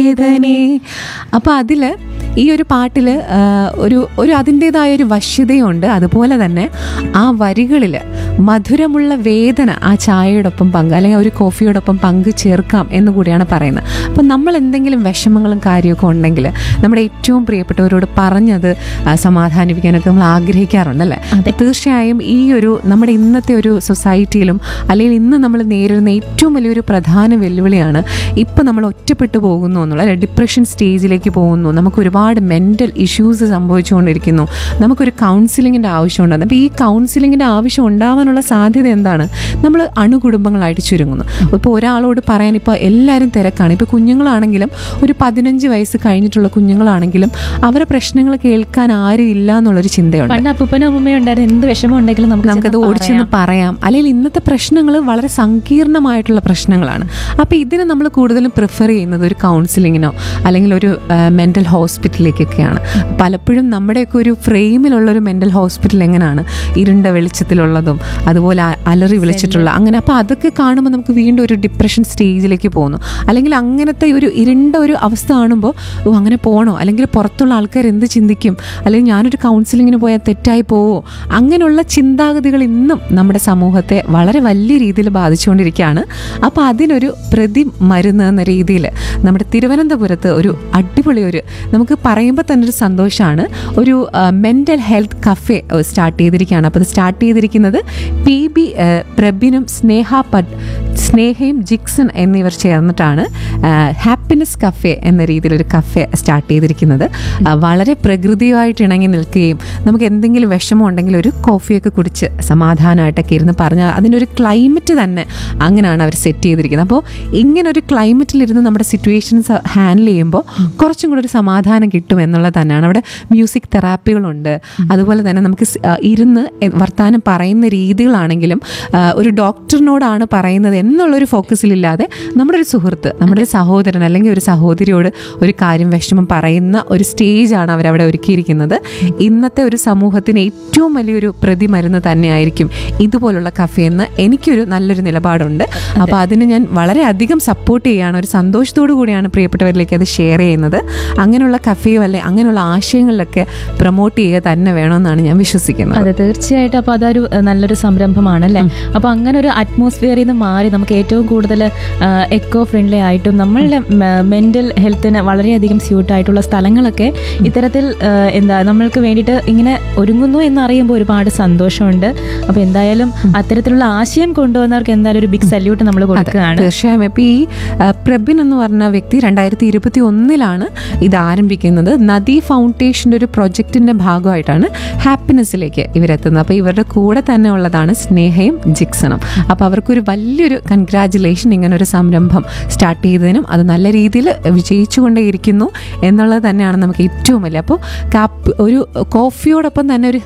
വേദനേ അപ്പോൾ അതിൽ ഈ ഒരു പാട്ടിൽ ഒരു ഒരു അതിൻ്റേതായ ഒരു വശ്യതയുണ്ട് അതുപോലെ തന്നെ ആ വരികളിൽ മധുരമുള്ള വേദന ആ ചായയോടൊപ്പം പങ്ക് അല്ലെങ്കിൽ ഒരു കോഫിയോടൊപ്പം പങ്ക് ചേർക്കാം എന്ന് കൂടിയാണ് പറയുന്നത് അപ്പം നമ്മൾ എന്തെങ്കിലും വിഷമങ്ങളും കാര്യമൊക്കെ ഉണ്ടെങ്കിൽ നമ്മുടെ ഏറ്റവും പ്രിയപ്പെട്ടവരോട് പറഞ്ഞത് ആ, സമാധാനിപ്പിക്കാനൊക്കെ നമ്മൾ ആഗ്രഹിക്കാറുണ്ടല്ലേ തീർച്ചയായും ഈ ഒരു നമ്മുടെ ഇന്നത്തെ ഒരു സൊസൈറ്റിയിലും അല്ലെങ്കിൽ ഇന്ന് നമ്മൾ നേരിടുന്ന ഏറ്റവും വലിയൊരു പ്രധാന വെല്ലുവിളിയാണ് ഇപ്പം നമ്മൾ ഒറ്റപ്പെട്ടു പോകുന്നു എന്നുള്ള അല്ലെ ഡിപ്രഷൻ സ്റ്റേജിലേക്ക് പോകുന്നു നമുക്ക് ഒരുപാട് മെൻ്റൽ ഇഷ്യൂസ് സംഭവിച്ചുകൊണ്ടിരിക്കുന്നു നമുക്കൊരു കൗൺസിലിങ്ങിൻ്റെ ആവശ്യമുണ്ട് അപ്പോൾ ഈ കൗൺസിലിങ്ങിൻ്റെ ആവശ്യം ഉണ്ടാവാനുള്ള സാധ്യത എന്താണ് നമ്മൾ അണുകുടുംബങ്ങളായിട്ട് ചുരുങ്ങുന്നു ഇപ്പോൾ ഒരാളോട് പറയാൻ ഇപ്പോൾ എല്ലാവരും തിരക്കാണ് ഇപ്പോൾ കുഞ്ഞുങ്ങളാണെങ്കിലും ഒരു പതിനഞ്ച് വയസ്സ് കഴിഞ്ഞിട്ടുള്ള കുഞ്ഞുങ്ങളാണെങ്കിലും അവരെ പ്രശ്നങ്ങൾ കേൾക്കാൻ ആരും ഇല്ല എന്നുള്ളൊരു ചിന്തയുണ്ട് പണ്ട് അപ്പൂപ്പനും അമ്മൂമ്മയും ഉണ്ടായിരുന്നു എന്ത് വിഷമം ഉണ്ടെങ്കിലും നമുക്ക് നമുക്കത് ചെന്ന് ഓടിച്ചെന്ന് പറയാം അല്ലെങ്കിൽ ഇന്നത്തെ പ്രശ്നങ്ങൾ വളരെ സങ്കീർണമായിട്ടുള്ള പ്രശ്നങ്ങളാണ് അപ്പോൾ ഇതിന് നമ്മൾ കൂടുതലും പ്രിഫർ ചെയ്യുന്നത് ഒരു കൗൺസിലിങ്ങിനോ അല്ലെങ്കിൽ ഒരു മെൻ്റൽ ഹോസ്പിറ്റലിലേക്കൊക്കെയാണ് പലപ്പോഴും നമ്മുടെയൊക്കെ ഒരു ഫ്രെയിമിലുള്ള ഒരു മെൻ്റൽ ഹോസ്പിറ്റൽ എങ്ങനെയാണ് ഇരുണ്ട വെളിച്ചത്തിലുള്ളതും അതുപോലെ അ- അലറി വിളിച്ചിട്ടുള്ള അങ്ങനെ അപ്പോൾ അതൊക്കെ കാണുമ്പോൾ നമുക്ക് വീണ്ടും ഒരു ഡിപ്രഷൻ സ്റ്റേജിലേക്ക് പോകുന്നു അല്ലെങ്കിൽ അങ്ങനത്തെ ഒരു ഇരുണ്ട ഒരു അവസ്ഥ കാണുമ്പോൾ ഓ അങ്ങനെ പോകണോ അല്ലെങ്കിൽ പുറത്തുള്ള ആൾക്കാർ എന്ത് ചിന്തിക്കും അല്ലെങ്കിൽ ഞാനൊരു കൗൺസിലിങ്ങിന് പോയാൽ തെറ്റായി പോവോ അങ്ങനെയുള്ള ചിന്താഗതികൾ ഇന്നും നമ്മുടെ സമൂഹത്തെ വളരെ വലിയ രീതിയിൽ ബാധിച്ചുകൊണ്ടിരിക്കുകയാണ് അപ്പോൾ അതിനൊരു പ്രതി മരുന്ന് എന്ന രീതിയിൽ നമ്മുടെ തിരുവനന്തപുരത്ത് ഒരു അടിപൊളി ഒരു നമുക്ക് പറയുമ്പോൾ തന്നെ ഒരു സന്തോഷമാണ് ഒരു മെൻ്റൽ ഹെൽത്ത് കഫേ സ്റ്റാർട്ട് ചെയ്തിരിക്കുകയാണ് അപ്പോൾ അത് സ്റ്റാർട്ട് ചെയ്തിരിക്കുന്നത് പി ബി പ്രബിനും സ്നേഹ പഡ് സ്നേഹയും ജിക്സൺ എന്നിവർ ചേർന്നിട്ടാണ് ഹാപ്പിനെസ് കഫേ എന്ന രീതിയിലൊരു കഫേ സ്റ്റാർട്ട് ചെയ്തിരിക്കുന്നത് ആ, വളരെ പ്രകൃതിയുമായിട്ട് ഇണങ്ങി നിൽക്കുകയും നമുക്ക് എന്തെങ്കിലും വിഷമം ഉണ്ടെങ്കിൽ ഒരു കോഫിയൊക്കെ കുടിച്ച് സമാധാനമായിട്ടൊക്കെ ഇരുന്ന് പറഞ്ഞാൽ അതിനൊരു ക്ലൈമറ്റ് തന്നെ അങ്ങനെയാണ് അവർ സെറ്റ് ചെയ്തിരിക്കുന്നത് അപ്പോൾ ഇങ്ങനെ ഒരു ക്ലൈമറ്റിലിരുന്ന് നമ്മുടെ സിറ്റുവേഷൻസ് ഹാൻഡിൽ ചെയ്യുമ്പോൾ കുറച്ചും കൂടെ ഒരു സമാധാനം കിട്ടും എന്നുള്ളത് തന്നെയാണ് അവിടെ മ്യൂസിക് തെറാപ്പികളുണ്ട് അതുപോലെ തന്നെ നമുക്ക് സ്- ആ, ഇരുന്ന് എ- വർത്താനം പറയുന്ന രീതികളാണെങ്കിലും ആ, ഒരു ഡോക്ടറിനോടാണ് പറയുന്നത് എന്നുള്ളൊരു ഫോക്കസിലില്ലാതെ നമ്മുടെ ഒരു സുഹൃത്ത് നമ്മുടെ ഒരു സഹോദരൻ അല്ലെങ്കിൽ ഒരു സഹോദരിയോട് ഒരു കാര്യം വിഷമം പറയുന്ന ഒരു സ്റ്റേജാണ് അവരവിടെ ഒരുക്കിയിരിക്കുന്നത് ഇന്നത്തെ ഒരു സമൂഹത്തിന് ഏറ്റവും വലിയൊരു പ്രതിമരുന്ന് തന്നെയായിരിക്കും ഇതുപോലുള്ള കഫേ എന്ന് എനിക്കൊരു നല്ലൊരു നിലപാടുണ്ട് അപ്പോൾ അതിന് ഞാൻ വളരെയധികം സപ്പോർട്ട് ചെയ്യുകയാണ് ഒരു സന്തോഷത്തോടു കൂടിയാണ് പ്രിയപ്പെട്ടവരിലേക്ക് അത് ഷെയർ ചെയ്യുന്നത് അങ്ങനെയുള്ള കഫേയോ അല്ലെ അങ്ങനെയുള്ള ആശയങ്ങളിലൊക്കെ പ്രൊമോട്ട് ചെയ്യുക തന്നെ വേണമെന്നാണ് ഞാൻ വിശ്വസിക്കുന്നത് അതെ തീർച്ചയായിട്ടും അപ്പൊ അതൊരു ഏഹ്, നല്ലൊരു സംരംഭമാണ് അല്ലേ അപ്പൊ അങ്ങനെ ഒരു അറ്റ്മോസ്ഫിയറിൽ നിന്ന് മാറി നമുക്ക് ഏറ്റവും കൂടുതൽ എക്കോ ഫ്രണ്ട്ലി ആയിട്ടും നമ്മളുടെ മെന്റൽ ഹെൽത്തിന് വളരെയധികം സ്യൂട്ട് ആയിട്ടുള്ള സ്ഥലങ്ങളൊക്കെ ഇത്തരത്തിൽ ഏഹ്, എന്താ നമ്മൾക്ക് വേണ്ടിയിട്ട് ഇങ്ങനെ ഒരുങ്ങുന്നു എന്ന് അറിയുമ്പോൾ ഒരുപാട് സന്തോഷമുണ്ട് അപ്പൊ എന്തായാലും അത്തരത്തിലുള്ള ആശയം കൊണ്ടുവന്നവർക്ക് എന്തായാലും ഒരു ബിഗ് സല്യൂട്ട് നമ്മൾ കൊടുക്കുകയാണ് തീർച്ചയായും ഇപ്പം ഈ ആ, പ്രബിൻ എന്ന് പറഞ്ഞ വ്യക്തി രണ്ടായിരത്തി ഇരുപത്തി ഒന്നിലാണ് ഇത് ആരംഭിക്കുന്നത് നദി ഫൗണ്ടേഷൻ്റെ ഒരു പ്രൊജക്റ്റിന്റെ ഭാഗമായിട്ടാണ് ഹാപ്പിനെസ്സിലേക്ക് ഇവരെത്തുന്നത് അപ്പോൾ ഇവരുടെ കൂടെ തന്നെ ഉള്ളതാണ് സ്നേഹയും ജിക്സണും അപ്പോൾ അവർക്കൊരു വലിയൊരു കൺഗ്രാറ്റുലേഷൻ ഇങ്ങനെ ഒരു സംരംഭം സ്റ്റാർട്ട് ചെയ്തതിനും അത് നല്ല രീതിയിൽ വിജയിച്ചുകൊണ്ടേയിരിക്കുന്നു എന്നുള്ളത് തന്നെയാണ് നമുക്ക് ഏറ്റവും വലിയ അപ്പോൾ കാപ്പ് ഒരു കോഫിയോടൊപ്പം തന്നെ ഒരു